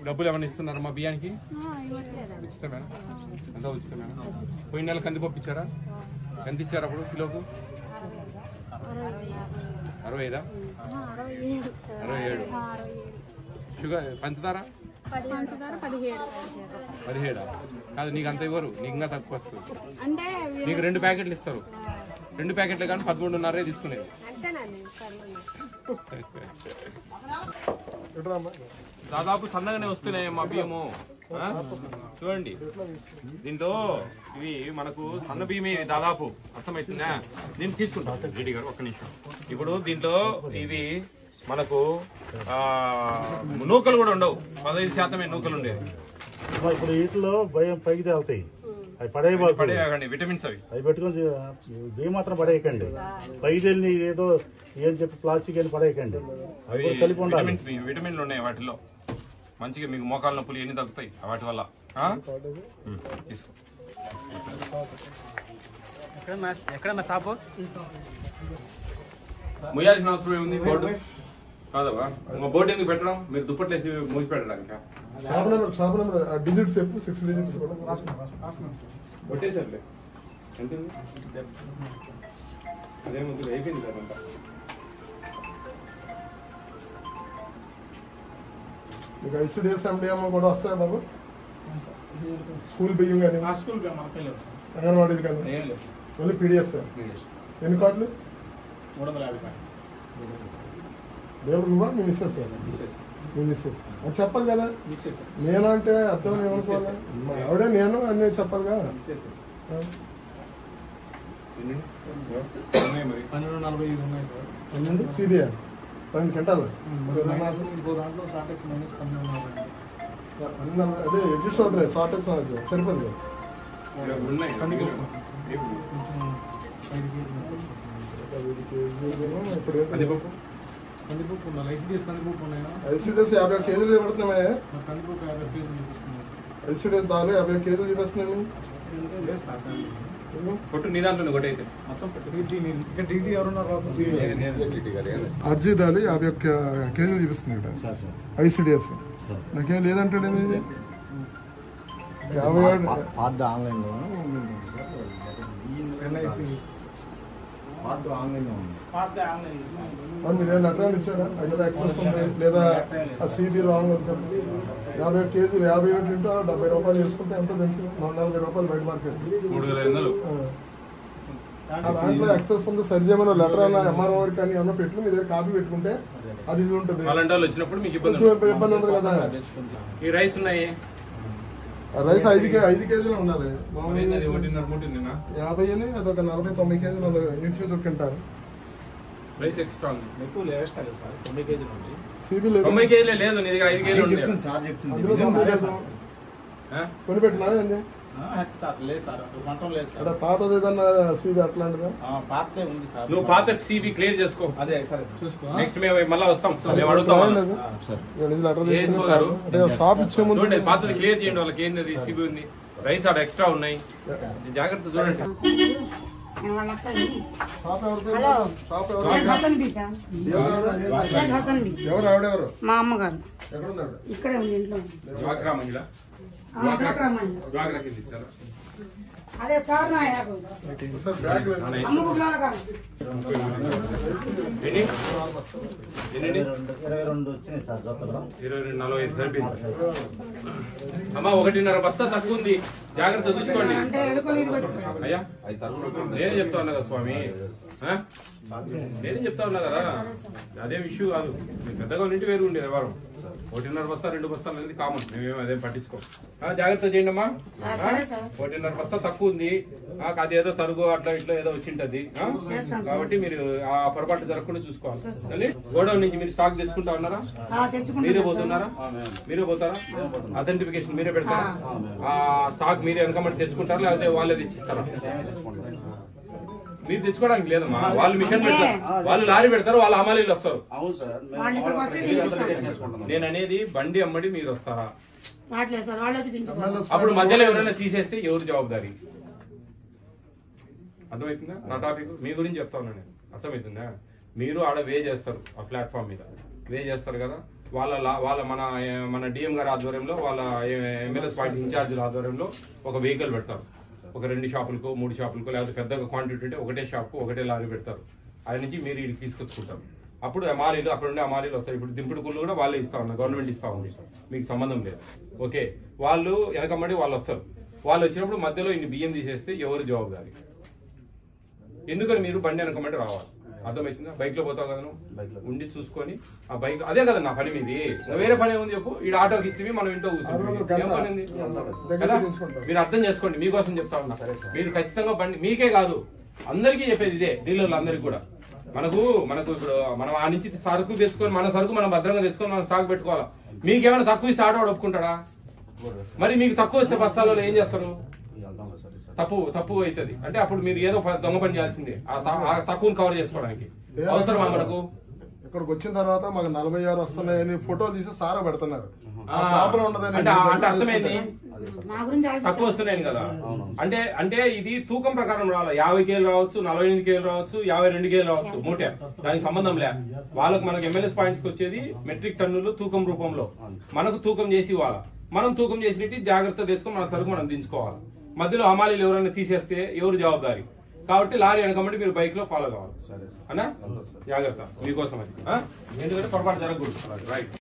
డబ్బులు ఏమైనా ఇస్తున్నారా మా బియ్యానికి ఉచితమేనా ఎంత ఉచితమేనా పోయిన నెల కందిపప్పు ఇచ్చారా ఎంత ఇచ్చారు అప్పుడు కిలోకు అరవై ఐదా అరవై ఏడు షుగర్ పంచదార పంచదార పదిహేడు పదిహేడా కాదు నీకు అంత ఇవ్వరు నీకు ఇంకా తక్కువ వస్తుంది అంటే నీకు రెండు ప్యాకెట్లు ఇస్తారు రెండు ప్యాకెట్లు కానీ పదమూడున్నరే తీసుకునేది అంతేనండి దాదాపు సన్నగానే వస్తున్నాయి మా బియ్యము ఆ? చూడండి దీంట్లో ఇవి మనకు సన్న బియ్యం ఇవి దాదాపు అర్థమవుతుందా దీన్ని తీసుకుంటాం రెడ్డి గారు ఒక్క నిమిషం ఇప్పుడు దీంట్లో ఇవి మనకు ఆ, నూకలు కూడా ఉండవు పదహైదు శాతమే నూకలు ఉండేది ఇప్పుడు వీటిలో భయం పైకి తేలుతాయి అవి పడేయబాకు పడేయకండి విటమిన్స్ అవి అవి పెట్టుకొని బియ్యం మాత్రం పడేయకండి పైకి వెళ్ళి ఏదో ఏం చెప్పి ప్లాస్టిక్ వెళ్ళి పడేయకండి అవి అవి కూడా కలిపి ఉండాలి విటమిన్స్ బియ్యం విటమిన్లు ఉన్నాయి వాటిలో మంచిగా మీకు మోకాల నొప్పులు ఎన్ని తగ్గుతాయి వాటి వల్ల ఆ? ఉమ్, తీసుకో ఎక్కడన్నా షాపు ముయ్యాల్సిన అవసరం ఏముంది బోర్డు కాదవా మా బోర్డు ఎందుకు పెట్టడం మీరు దుప్పట్లు వేసి మూసి పెట్టడానికి shop number shop number digits చెప్పు సిక్స్ డిజిట్స్ కూడా కొట్టేసర్లే ఎంత ఉంది? అదేముంది అయిపోయింది కదంతా మీకు ఐసీడిఎస్ ఎండిఎం కూడా వస్తాయి బాబు స్కూల్ బియ్యం కానీ స్కూల్ మనకి లేవు అంగన్వాడీలు కానీ ఏం లేదు ఓన్లీ పీడిఎస్ ఎన్ని కార్డులు మూడు వందల యాభై రూపాయలు. దేవుడు నువ్వా మీ మిస్సెస్ మిస్సెస్ మీ మిస్సెస్ అది చెప్పాలి కదా మిస్సెస్ నేను అంటే అర్థం ఏమనుకోవాలి మా ఆవిడే నేను అన్నీ చెప్పాలి కదా మిస్సెస్ ఉన్నాయి మరి పన్నెండు నలభై ఐదు ఉన్నాయి సార్ పన్నెండు సిబిఐ పన్నెండు గంటలు మైనస్ ఇంకో దాంట్లో స్టార్టెక్స్ మైనస్ పన్నెండు ఉన్నాయి పన్నెండు అదే అడ్జస్ట్ అవుతున్నాయి షార్టెక్స్ సరిపోదు ఇక్కడ ఉన్నాయి కందిపప్పు. ఇప్పుడు కొంచెం ఐదు కేజీలు ఇప్పుడు కందిపప్పు కందిపప్పు ఉండాలి ఐసీడీఎస్ కందిపప్పు ఉన్నాయా ఐసీడిఎస్ యాభై కేజీలు పడుతున్నాయి మరి కందిపప్పు యాభై కేజీలు చూపిస్తున్నారు ఐసీడిఎస్ దాలు యాభై కేజీలు చూపిస్తున్నాను లేదు సార్ దాన్ని. కొట్టు నీ దాంట్లో కొట్టయితే మొత్తం డిగ్రీ మీరు ఇక్కడ డిగ్రీ ఎవరున్నారు రాదు అర్జీ దాలు యాభై ఒక్క కేజీలు చూపిస్తుంది ఇక్కడ ఐసీడిఎస్ నాకేం లేదంటాడు ఇది యాభై ఏడు పాత ఆన్లైన్లో ఎన్ఐసి పాత ఆన్లైన్లో ఉంది మరి మీరు ఏం లెటర్ ఇచ్చారా అక్కడ యాక్సెస్ ఉంది లేదా ఆ సీబీ రాంగ్ అని చెప్పి యాభై ఒక్క కేజీలు యాభై ఒకటి ఇంటూ డెబ్బై రూపాయలు చేసుకుంటే ఎంత తెలుసు నూట నలభై రూపాయలు బయట మార్కెట్ మూడు వేల ఐదు వందలు ఆ దాంట్లో యాక్సెస్ ఉంది సరిచేయమని లెటర్ అన్న ఎంఆర్ఓ వారికి కానీ ఏమన్నా పెట్టి మీ దగ్గర కాపీ పెట్టుకుంటే అది ఇది ఉంటుంది అలాంటి వాళ్ళు వచ్చినప్పుడు మీకు ఇబ్బంది కొంచెం ఉండదు. ఇబ్బంది ఉంటుంది కదా ఈ రైస్ ఉన్నాయి ఆ రైస్ ఐదు కే ఐదు కేజీలు ఉండాలి మరి మామూలుగా అది ఒకటిన్నర మూట ఉందినా? యాభై అదొక నలభై తొంభై కేజీలు ఇంచు దొరికింటారు రైస్ ఎక్కువ ఉంది ఎక్కువ లేస్ట్ సార్ తొమ్మిది కేజీలు ఉంది సీబీ లేదు తొంభై కేజీలే లేదు నీ దగ్గర ఐదు కేజీలు ఉంది సార్ చెప్తుంది అందులో తొంభై లేదు ఆ? కొనిపెట్టినా ఏంది సార్ లేదు సార్ అసలు మంటం లేదు సార్ అంటే పాతది ఏదన్నా సీబీ అట్లాంటిదా పాతే ఉంది సార్ నువ్వు పాత సిబి క్లియర్ చేసుకో అదే సరే చూసుకో నెక్స్ట్ మేము మళ్ళీ వస్తాం మేము అడుగుతాం లేదు. నేను ఇది లెటర్ ఏ తీసుకుని గారు? అంటే షాప్ ఇచ్చే ముందు చూడండి పాతది క్లియర్ చేయండి వాళ్ళకి ఏంది అది సిబి ఉంది రైస్ ఆడ ఎక్స్ట్రా ఉన్నాయి జాగ్రత్త చూడండి షాప్ ఎవరు పేరు? హలో. షాప్ ఎవరు హసన్ బి సార్ షేక్ హసన్ బి ఎవరు ఆవిడెవరు మా అమ్మగారు ఎక్కడున్నాడు ఇక్కడే ఉంది ఇంట్లో ఉంది. డ్వాక్రా మహిళ ఆ, డ్వాక్రా మహిళ. డ్వాక్రా కింద ఇచ్చారా అదే సార్ నా యాకు సార్ బ్యాగ్ లేదు. అమ్మకు పిల్లలు కాదు ఎన్ని ఎన్ని ఇరవై రెండు వచ్చినాయి సార్ జతలో ఇరవై రెండు నలభై ఐదు సరిపోయింది అమ్మా ఒకటిన్నర బస్తా తక్కువ ఉంది జాగ్రత్త చూసుకోండి అంటే ఎలుకలు ఇది పెట్టి అయ్యా నేనే చెప్తా ఉన్నా కదా స్వామి ఆ? నేనే చెప్తా ఉన్నా కదా అదేం ఇష్యూ కాదు మీరు పెద్దగా ఉంటే వేరు ఉండేది వ్యవహారం ఒకటిన్నర బస్తా రెండు బస్తాలు అనేది కామన్ మేమేం అదేం పట్టించుకో ఆ, జాగ్రత్త చేయండి అమ్మా ఆ, సరే సార్ ఒకటిన్నర బస్తా తక్కువ ఉంది ఆ, అదేదో తరుగు అట్లా ఇట్లా ఏదో వచ్చింటది ఆ? కాబట్టి మీరు ఆ పొరపాటు జరగకుండా చూసుకోవాలి తల్లి? గోడౌన్ నుంచి మీరు స్టాక్ తెచ్చుకుంటా ఉన్నారా ఆ, మీరే తెచ్చుకుంటాను పోతున్నారా మీరే పోతారా అథెంటిఫికేషన్ మీరే పెడతారా ఆ స్టాక్ మీరే వెనకమంటే తెచ్చుకుంటారా లేకపోతే వాళ్ళే తెచ్చిస్తారా మీరు తెచ్చుకోవడానికి లేదమ్మా వాళ్ళు మిషన్ పెడతారు వాళ్ళు లారీ పెడతారు వాళ్ళు హమాలీలు వస్తారు అవును సార్ వాళ్ళు ఇక్కడికి వస్తే దించుతారు నేను అనేది బండి అమ్మడి మీరు వస్తారా రావట్లేదు సార్ వాళ్ళు వచ్చి దించుకోవాలి అప్పుడు మధ్యలో ఎవరైనా తీసేస్తే ఎవరు జవాబుదారీ అర్థమవుతుందా నా టాపిక్ మీ గురించి చెప్తా ఉన్నా నేను అర్థమవుతుందా మీరు ఆడ వే చేస్తారు ఆ ప్లాట్ఫామ్ మీద వే చేస్తారు కదా వాళ్ళ లా- వాళ్ళ మన మన డిఎం గారి ఆధ్వర్యంలో వాళ్ళ ఎమ్మెల్యేస్ పార్టీ ఇన్ఛార్జీల ఆధ్వర్యంలో ఒక వెహికల్ పెడతారు ఒక రెండు షాపులకు మూడు షాపులకు లేకపోతే పెద్దగా క్వాంటిటీ ఉంటే ఒకటే షాప్కు ఒకటే లారీ పెడతారు అది నుంచి మీరు ఇక్కడికి తీసుకొచ్చుకుంటారు అప్పుడు అమాలీలు అక్కడ ఉండే అమాలీలు వస్తాయి ఇప్పుడు దింపుడు కుళ్ళు కూడా వాళ్ళే ఇస్తా ఉన్నారు గవర్నమెంట్ ఇస్తా ఉంది మీకు సంబంధం లేదు ఓకే వాళ్ళు వెనకమ్మడి వాళ్ళు వస్తారు వాళ్ళు వచ్చినప్పుడు మధ్యలో ఇన్ని బియ్యం తీసేస్తే ఎవరు జవాబుదారి ఎందుకని మీరు బండి వెనకమ్మడి రావాలి అర్థమవుతుందా బైక్ లో పోతావు కదా నువ్వు ఉండి చూసుకొని ఆ బైక్ అదే కదా నా పని మీది ఇంకా వేరే పని ఏముంది చెప్పు ఈ ఆటోకి ఇచ్చి మనం ఇంట్లో కూర్చుంటాం ఏం పని ఉంది కదా? మీరు అర్థం చేసుకోండి మీకోసం చెప్తా ఉన్నా మీరు ఖచ్చితంగా బండి మీకే కాదు అందరికీ చెప్పేది ఇదే డీలర్లు అందరికీ కూడా మనకు మనకు ఇప్పుడు మనం ఆ నుంచి సరుకు తెచ్చుకొని మన సరుకు మనం భద్రంగా తెచ్చుకొని మనం స్టాక్ పెట్టుకోవాలా మీకేమైనా తక్కువ ఇస్తే ఆటో వాడు ఒప్పుకుంటాడా మరి మీకు తక్కువ ఇస్తే బస్తాలలో ఏం చేస్తారు తప్పు తప్పు అవుతుంది అంటే అప్పుడు మీరు ఏదో ప- దొంగ పని చేయాల్సిందే ఆ త- ఆ తక్కువని కవర్ చేసుకోవడానికి అవసరమా మనకు ఇక్కడికి వచ్చిన తర్వాత మాకు నలభై ఆరు వస్తున్నాయని ఫోటో తీసి సారా పెడుతున్నారు ఆ, ప్రాబ్లం ఉండదని అంటే ఆ- అంటే అర్థమైంది మా గురించి ఆలోచించాలి. తక్కువ వస్తున్నాయి కదా అంటే అంటే ఇది తూకం ప్రకారం రావాలి యాభై కేలు రావచ్చు నలభై ఎనిమిది కేలు రావచ్చు యాభై రెండు కేలు రావచ్చు మూటే దానికి సంబంధం లే వాళ్ళకి మనకు ఎమ్మెల్యేస్ పాయింట్స్ వచ్చేది మెట్రిక్ టన్నులు తూకం రూపంలో మనకు తూకం చేసి ఇవ్వాలి మనం తూకం చేసినట్టు జాగ్రత్త తెచ్చుకొని మన సరుకు మనం దించుకోవాలి మధ్యలో హమాలీలు ఎవరైనా తీసేస్తే ఎవరు జవాబుదారి కాబట్టి లారీ వెనకమంటే మీరు బైక్ లో ఫాలో కావాలి అన్నా జాగ్రత్త మీకోసం అది ఆ? ఎందుకంటే పొరపాటు జరగకూడదు రైట్